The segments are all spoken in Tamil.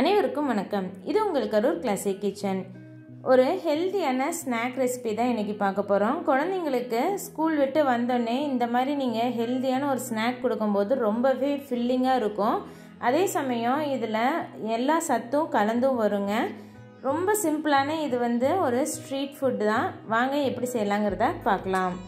அனைவருக்கும் வணக்கம் இது உங்கள் கரூர் கிளாசிக் கிச்சன் ஒரு ஹெல்த்தியான ஸ்நாக் ரெசிபி தான் இன்றைக்கி பார்க்க போகிறோம் குழந்தைங்களுக்கு ஸ்கூல் விட்டு வந்தோடனே இந்த மாதிரி நீங்கள் ஹெல்த்தியான ஒரு ஸ்நாக் கொடுக்கும்போது ரொம்பவே ஃபில்லிங்காக இருக்கும் அதே சமயம் இதில் எல்லா சத்தும் கலந்தும் வருங்க ரொம்ப சிம்பிளான இது வந்து ஒரு ஸ்ட்ரீட் ஃபுட் தான் வாங்க எப்படி செய்யலாங்கிறத பார்க்கலாம்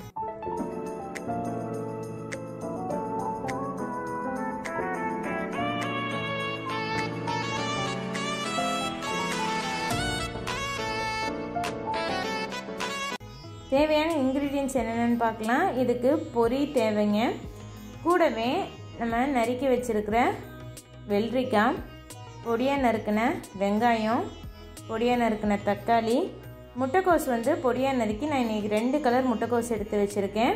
தேவையான இன்க்ரீடியன்ஸ் என்னென்னு பார்க்கலாம் இதுக்கு பொரி தேவைங்க கூடவே நம்ம நறுக்கி வச்சுருக்கிற வெள்ளரிக்காய் பொடியாக நறுக்கின வெங்காயம் பொடியாக நறுக்கின தக்காளி முட்டைக்கோஸ் வந்து பொடியாக நறுக்கி நான் இன்றைக்கி ரெண்டு கலர் முட்டைக்கோஸ் எடுத்து வச்சுருக்கேன்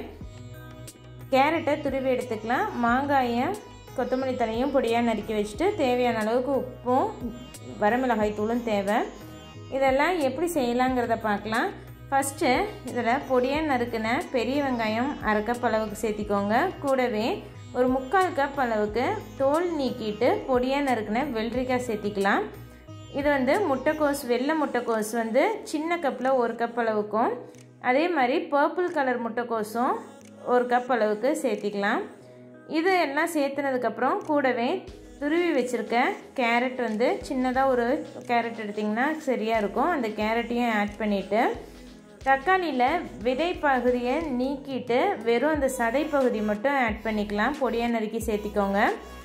கேரட்டை துருவி எடுத்துக்கலாம் மாங்காயை கொத்தமல்லி தலையும் பொடியாக நறுக்கி வச்சுட்டு தேவையான அளவுக்கு உப்பும் வரமிளகாய் தூளும் தேவை இதெல்லாம் எப்படி செய்யலாங்கிறத பார்க்கலாம் ஃபஸ்ட்டு இதில் பொடியாக நறுக்கின பெரிய வெங்காயம் அரை கப் அளவுக்கு சேர்த்திக்கோங்க கூடவே ஒரு முக்கால் கப் அளவுக்கு தோல் நீக்கிட்டு பொடியாக நறுக்கின வெள்ளரிக்காய் சேர்த்திக்கலாம் இது வந்து முட்டைக்கோஸ் வெள்ளை முட்டைக்கோஸ் வந்து சின்ன கப்பில் ஒரு கப் அளவுக்கும் அதே மாதிரி பர்பிள் கலர் முட்டைக்கோஸும் ஒரு கப் அளவுக்கு சேர்த்திக்கலாம் இது எல்லாம் சேர்த்துனதுக்கப்புறம் கூடவே துருவி வச்சுருக்க கேரட் வந்து சின்னதாக ஒரு கேரட் எடுத்திங்கன்னா சரியாக இருக்கும் அந்த கேரட்டையும் ஆட் பண்ணிவிட்டு தக்காளியில் விதை பகுதியை நீக்கிட்டு வெறும் அந்த சதை பகுதி மட்டும் ஆட் பண்ணிக்கலாம் பொடியாக நறுக்கி சேர்த்திக்கோங்க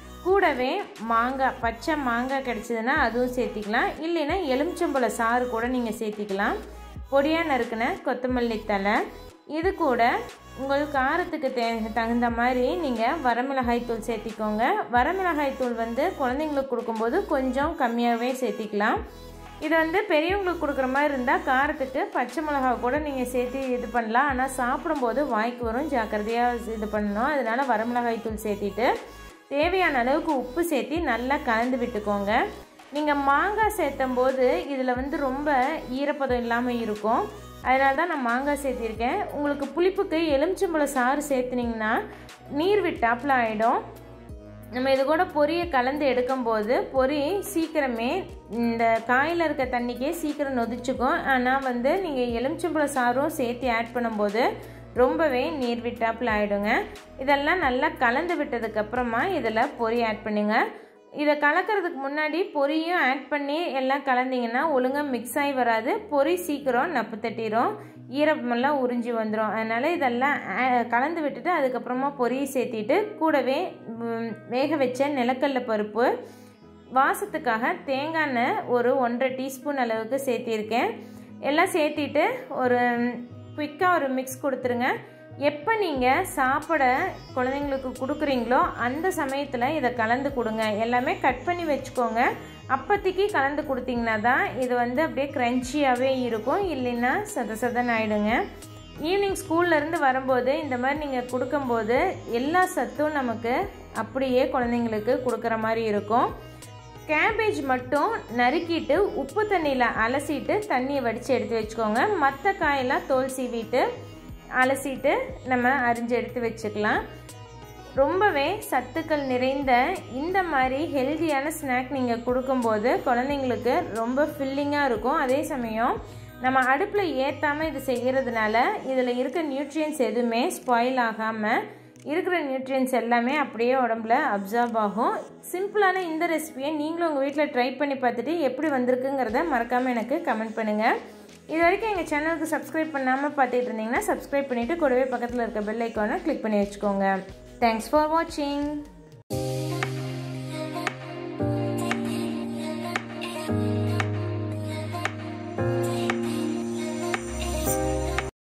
கூடவே மாங்காய் பச்சை மாங்காய் கிடச்சிதுன்னா அதுவும் சேர்த்திக்கலாம் இல்லைன்னா எலுமிச்சம்பழ சாறு கூட நீங்கள் சேர்த்திக்கலாம் பொடியாக நறுக்கின கொத்தமல்லி தலை இது கூட உங்கள் காரத்துக்கு தே தகுந்த மாதிரி நீங்கள் வரமிளகாய் தூள் சேர்த்திக்கோங்க வரமிளகாய் தூள் வந்து குழந்தைங்களுக்கு கொடுக்கும்போது கொஞ்சம் கம்மியாகவே சேர்த்திக்கலாம் இது வந்து பெரியவங்களுக்கு கொடுக்குற மாதிரி இருந்தால் காரத்துக்கு பச்சை மிளகா கூட நீங்கள் சேர்த்து இது பண்ணலாம் ஆனால் சாப்பிடும்போது வாய்க்கு வரும் ஜாக்கிரதையாக இது பண்ணணும் அதனால் வரமிளகாய் தூள் சேர்த்திட்டு தேவையான அளவுக்கு உப்பு சேர்த்தி நல்லா கலந்து விட்டுக்கோங்க நீங்கள் மாங்காய் சேர்த்தும் போது இதில் வந்து ரொம்ப ஈரப்பதம் இல்லாமல் இருக்கும் அதனால தான் நான் மாங்காய் சேர்த்திருக்கேன் உங்களுக்கு புளிப்புக்கு எலுமிச்சம்பழம் சாறு சேர்த்துனிங்கன்னா நீர் விட்டாப்பில் ஆகிடும் நம்ம இது கூட பொரியை கலந்து எடுக்கும்போது பொரி சீக்கிரமே இந்த காயில் இருக்க தண்ணிக்கே சீக்கிரம் நொதிச்சுக்கும் ஆனால் வந்து நீங்கள் எலுமிச்சம்பழம் சாரும் சேர்த்து ஆட் பண்ணும்போது ரொம்பவே நீர் விட்டாப்பில் ஆகிடுங்க இதெல்லாம் நல்லா கலந்து விட்டதுக்கப்புறமா இதில் பொரி ஆட் பண்ணுங்க இதை கலக்கிறதுக்கு முன்னாடி பொரியும் ஆட் பண்ணி எல்லாம் கலந்திங்கன்னா ஒழுங்காக மிக்ஸ் ஆகி வராது பொரி சீக்கிரம் நப்பு தட்டிடும் ஈரமெல்லாம் உறிஞ்சி வந்துடும் அதனால் இதெல்லாம் கலந்து விட்டுட்டு அதுக்கப்புறமா பொரியை சேர்த்திட்டு கூடவே வேக வச்ச நிலக்கடல பருப்பு வாசத்துக்காக தேங்காய் எண்ணெய் ஒரு ஒன்றரை டீஸ்பூன் அளவுக்கு சேர்த்திருக்கேன் எல்லாம் சேர்த்திட்டு ஒரு குயிக்காக ஒரு மிக்ஸ் கொடுத்துருங்க எப்போ நீங்கள் சாப்பிட குழந்தைங்களுக்கு கொடுக்குறீங்களோ அந்த சமயத்தில் இதை கலந்து கொடுங்க எல்லாமே கட் பண்ணி வச்சுக்கோங்க அப்போதைக்கு கலந்து கொடுத்தீங்கன்னா தான் இது வந்து அப்படியே க்ரன்ச்சியாகவே இருக்கும் இல்லைன்னா சத சதன் ஆகிடுங்க ஈவினிங் ஸ்கூல்லேருந்து வரும்போது இந்த மாதிரி நீங்கள் கொடுக்கும்போது எல்லா சத்தும் நமக்கு அப்படியே குழந்தைங்களுக்கு கொடுக்குற மாதிரி இருக்கும் கேபேஜ் மட்டும் நறுக்கிட்டு உப்பு தண்ணியில் அலசிட்டு தண்ணியை வடித்து எடுத்து வச்சுக்கோங்க மற்ற காயெல்லாம் தோல் சீவிட்டு அலசிட்டு நம்ம அரிஞ்சு எடுத்து வச்சுக்கலாம் ரொம்பவே சத்துக்கள் நிறைந்த இந்த மாதிரி ஹெல்த்தியான ஸ்நாக் நீங்கள் கொடுக்கும்போது குழந்தைங்களுக்கு ரொம்ப ஃபில்லிங்காக இருக்கும் அதே சமயம் நம்ம அடுப்பில் ஏற்றாமல் இது செய்கிறதுனால இதில் இருக்க நியூட்ரியன்ஸ் எதுவுமே ஸ்பாயில் ஆகாமல் இருக்கிற நியூட்ரியன்ஸ் எல்லாமே அப்படியே உடம்புல அப்சார்ப் ஆகும் சிம்பிளான இந்த ரெசிபியை நீங்களும் உங்கள் வீட்டில் ட்ரை பண்ணி பார்த்துட்டு எப்படி வந்திருக்குங்கிறத மறக்காமல் எனக்கு கமெண்ட் பண்ணுங்கள் இது வரைக்கும் எங்கள் சேனலுக்கு சப்ஸ்கிரைப் பண்ணாமல் பார்த்துட்டு இருந்தீங்கன்னா சப்ஸ்கிரைப் பண்ணிவிட்டு கூடவே பக்கத்தில் இருக்க பெல் ஐக்கானை கிளிக் பண்ணி வச்சுக்கோங்க தேங்க்ஸ் ஃபார் வாட்சிங்